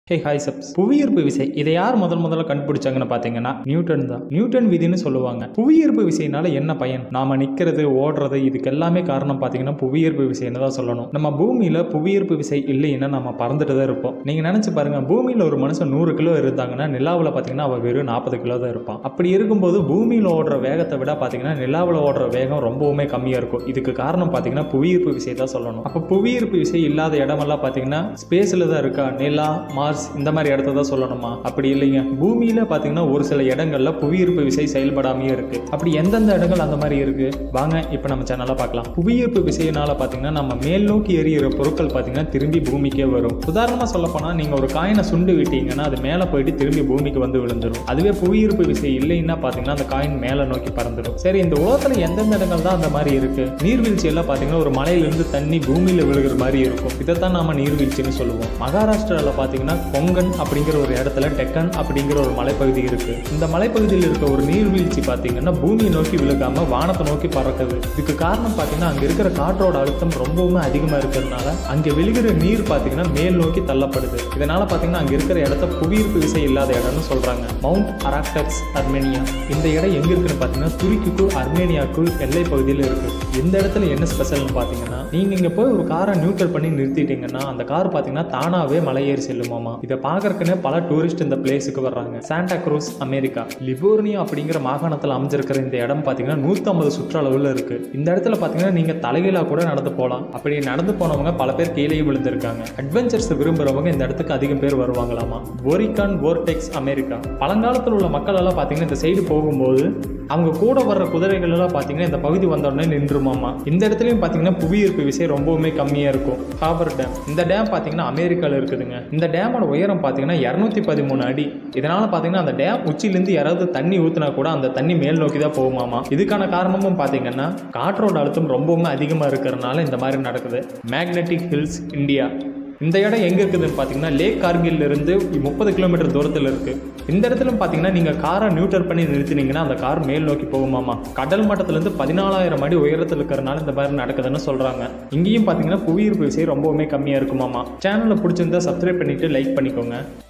hey hi subs புவியீர்ப்பு விசை இதை யார் முதல் முதல்ல கண்டுபிடிச்சாங்கன்னு பார்த்தீங்கன்னா நியூட்டன் தான் நியூட்டன் விதின்னு சொல்லுவாங்க புவியீர்ப்பு விசையினால என்ன பயன் நாம நிற்கிறது ஓடுறது இதுக்கு எல்லாமே காரணம் பார்த்தீங்கன்னா புவியீர்ப்பு விசைன்னு தான் சொல்லணும் நம்ம பூமியில புவியீர்ப்பு விசை இல்லைன்னா நம்ம பறந்துட்டு தான் இருப்போம் நீங்க நினைச்சு பாருங்க பூமியில ஒரு மனுஷன் நூறு கிலோ இருந்தாங்கன்னா நிலாவில் பார்த்தீங்கன்னா அவ வெறும் நாற்பது கிலோ தான் இருப்பான் அப்படி இருக்கும்போது பூமியில ஓடுற வேகத்தை விட பார்த்தீங்கன்னா நிலாவில் ஓடுற வேகம் ரொம்பவுமே கம்மியா இருக்கும் இதுக்கு காரணம் பார்த்தீங்கன்னா புவியீர்ப்பு விசை தான் சொல்லணும் அப்போ புவியீர்ப்பு விசை இல்லாத இடமெல்லாம் பார்த்தீங்கன்னா ஸ்பேஸில் தான் இருக்கா நிலா மார்ஸ் இந்த மாதிரி இடத்த தான் சொல்லணுமா அப்படி இல்லைங்க பூமியில பார்த்தீங்கன்னா ஒரு சில இடங்கள்ல புவியீர்ப்பு விசை செயல்படாமையே இருக்கு அப்படி எந்தெந்த இடங்கள் அந்த மாதிரி இருக்கு வாங்க இப்போ நம்ம சேனல்ல பார்க்கலாம் புவியீர்ப்பு விசையினால பார்த்தீங்கன்னா நம்ம மேல் நோக்கி எரியிற பொருட்கள் பார்த்தீங்கன்னா திரும்பி பூமிக்கே வரும் உதாரணமா சொல்ல போனா நீங்க ஒரு காயினை சுண்டு விட்டீங்கன்னா அது மேலே போயிட்டு திரும்பி பூமிக்கு வந்து விழுந்துடும் அதுவே புவியீர்ப்பு விசை இல்லைன்னா பார்த்தீங்கன்னா அந்த காயின் மேலே நோக்கி பறந்துடும் சரி இந்த உலகத்துல எந்தெந்த இடங்கள் தான் அந்த மாதிரி இருக்கு நீர்வீழ்ச்சி எல்லாம் பார்த்தீங்கன்னா ஒரு மலையிலிருந்து தண்ணி பூமியில விழுகிற மாதிரி இருக்கும் இதைத்தான் நாம நீர்வீழ்ச்சின்னு சொல்லுவோம் மகாராஷ்டிராவில் பார்த்தீங்கன்னா கொங்கன் அப்படிங்கிற ஒரு இடத்துல டெக்கன் அப்படிங்கிற ஒரு மலைப்பகுதி இருக்கு இந்த மலைப்பகுதியில் இருக்க ஒரு நீர்வீழ்ச்சி பார்த்தீங்கன்னா பூமியை நோக்கி விழுகாம வானத்தை நோக்கி பறக்குது இதுக்கு காரணம் பார்த்தீங்கன்னா அங்க இருக்கிற காற்றோட அழுத்தம் ரொம்பவுமே அதிகமா இருக்கிறதுனால அங்க விழுகிற நீர் பார்த்தீங்கன்னா மேல் நோக்கி தள்ளப்படுது இதனால பார்த்தீங்கன்னா அங்க இருக்கிற இடத்த புவியீர்ப்பு விசை இல்லாத இடம்னு சொல்றாங்க மவுண்ட் அராக்டக்ஸ் அர்மேனியா இந்த இடம் எங்க இருக்குன்னு பார்த்தீங்கன்னா துருக்கிக்கும் அர்மேனியாவுக்கும் எல்லை பகுதியில் இருக்கு இந்த இடத்துல என்ன ஸ்பெஷல்னு பார்த்தீங்கன்னா நீங்க இங்க போய் ஒரு காரை நியூட்ரல் பண்ணி நிறுத்திட்டீங்கன்னா அந்த கார் பார்த்தீங்கன்னா தானாவே மலையேறி செல்லுமாமா இதை பார்க்கறதுக்குன்னு பல டூரிஸ்ட் இந்த பிளேஸுக்கு வர்றாங்க சாண்டா க்ரூஸ் அமெரிக்கா லிபோர்னியா அப்படிங்கிற மாகாணத்தில் அமைஞ்சிருக்கிற இந்த இடம் பார்த்தீங்கன்னா நூற்றம்பது சுற்றளவில் இருக்கு இந்த இடத்துல பார்த்தீங்கன்னா நீங்க தலைகீழா கூட நடந்து போகலாம் அப்படி நடந்து போனவங்க பல பேர் கீழேயே விழுந்திருக்காங்க அட்வென்ச்சர்ஸ் விரும்புறவங்க இந்த இடத்துக்கு அதிகம் பேர் வருவாங்களாமா போரிகான் போர்டெக்ஸ் அமெரிக்கா பழங்காலத்தில் உள்ள மக்கள் எல்லாம் பார்த்தீங்கன்னா இந்த சைடு போகும்போது அவங்க கூட வர்ற குதிரைகள் எல்லாம் பார்த்தீங்கன்னா இந்த பகுதி வந்த உடனே நின்றுமாமா இந்த இடத்துலையும் பார்த்தீங்கன்னா புவியீர்ப்பு விசை ரொம்பவுமே கம்மியாக இருக்கும் ஹாபர் டேம் இந்த டேம் பார்த்தீங்கன்னா அமெரிக்காவில் இருக்குதுங்க இந்த டேமோட உயரம் பார்த்தீங்கன்னா இரநூத்தி பதிமூணு அடி இதனால பார்த்தீங்கன்னா அந்த டேம் உச்சியிலேருந்து யாராவது தண்ணி ஊற்றினா கூட அந்த தண்ணி மேல் நோக்கி தான் போகுமாமா இதுக்கான காரணமும் பார்த்தீங்கன்னா காற்றோட அழுத்தம் ரொம்பவுமே அதிகமாக இருக்கிறதுனால இந்த மாதிரி நடக்குது மேக்னெட்டிக் ஹில்ஸ் இந்தியா இந்த இடம் எங்கே இருக்குதுன்னு பார்த்தீங்கன்னா லேக் கார்கில்ல இருந்து முப்பது கிலோமீட்டர் தூரத்தில் இருக்கு இந்த இடத்துல பார்த்தீங்கன்னா நீங்கள் காரை நியூட்ரல் பண்ணி நிறுத்தினீங்கன்னா அந்த கார் மேல் நோக்கி போகுமாமா கடல் மட்டத்திலேருந்து பதினாலாயிரம் அடி உயரத்தில் இருக்கிறனால இந்த மாதிரி நடக்குதுன்னு சொல்கிறாங்க இங்கேயும் பார்த்தீங்கன்னா புவியீர்ப்பு விசை ரொம்பவுமே கம்மியாக இருக்குமாமா சேனலை பிடிச்சிருந்தா சப்ஸ்கிரைப் பண்ணிட்டு லைக் பண்ணிக்கோங்க